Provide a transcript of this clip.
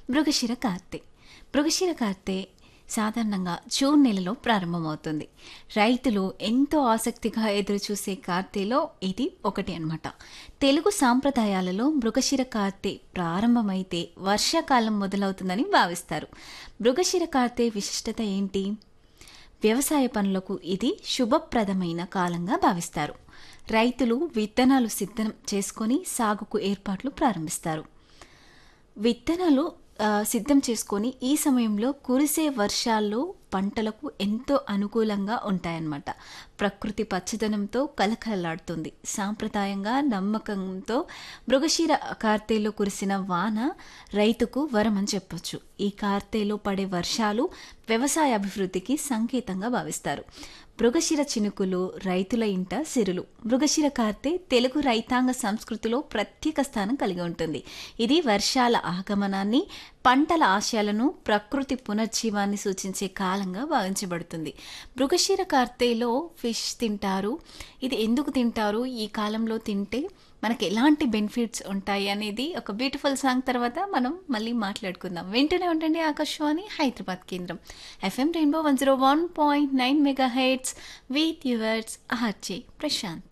మృగశిర కార్తె మృగశిర కార్తె సాధారణంగా జూన్ నెలలో ప్రారంభమవుతుంది రైతులు ఎంతో ఆసక్తిగా ఎదురుచూసే కార్తెలో ఇది ఒకటి అన్నమాట తెలుగు సాంప్రదాయాలలో మృగశిర కార్తె ప్రారంభమైతే వర్షాకాలం మొదలవుతుందని భావిస్తారు మృగశిర కార్తె విశిష్టత ఏంటి వ్యవసాయ పనులకు ఇది శుభప్రదమైన కాలంగా భావిస్తారు రైతులు విత్తనాలు సిద్ధం చేసుకొని సాగుకు ఏర్పాట్లు ప్రారంభిస్తారు విత్తనాలు ఆ, సిద్ధం చేసుకొని ఈ సమయంలో కురిసే వర్షాల్లో పంటలకు ఎంతో అనుకూలంగా ఉంటాయన్నమాట ప్రకృతి పచ్చదనంతో కలకలలాడుతుంది సాంప్రదాయంగా నమ్మకంతో మృగశిర కార్తెలో కురిసిన వాన రైతుకు వరం అని చెప్పొచ్చు ఈ కార్తెలో పడే వర్షాలు వ్యవసాయ అభివృద్ధికి సంకేతంగా భావిస్తారు మృగశిర చినుకులు రైతుల ఇంట సిరులు మృగశిర కార్తె తెలుగు రైతాంగ సంస్కృతిలో ప్రత్యేక స్థానం కలిగి ఉంటుంది ఇది వర్షాల ఆగమనాన్ని పంటల ఆశయాలను ప్రకృతి పునర్జీవాన్ని సూచించే కాలంగా భావించబడుతుంది మృగశిర కార్తెలో ఫిష్ తింటారు ఇది ఎందుకు తింటారు ఈ కాలంలో తింటే మనకి ఎలాంటి బెనిఫిట్స్ ఉంటాయి అనేది ఒక బ్యూటిఫుల్ సాంగ్ తర్వాత మనం మళ్ళీ మాట్లాడుకుందాం వింటూనే ఉండండి ఆకాశవాణి హైదరాబాద్ కేంద్రం FM rainbow one zero one point nine mega heads with yours RJ Prashanth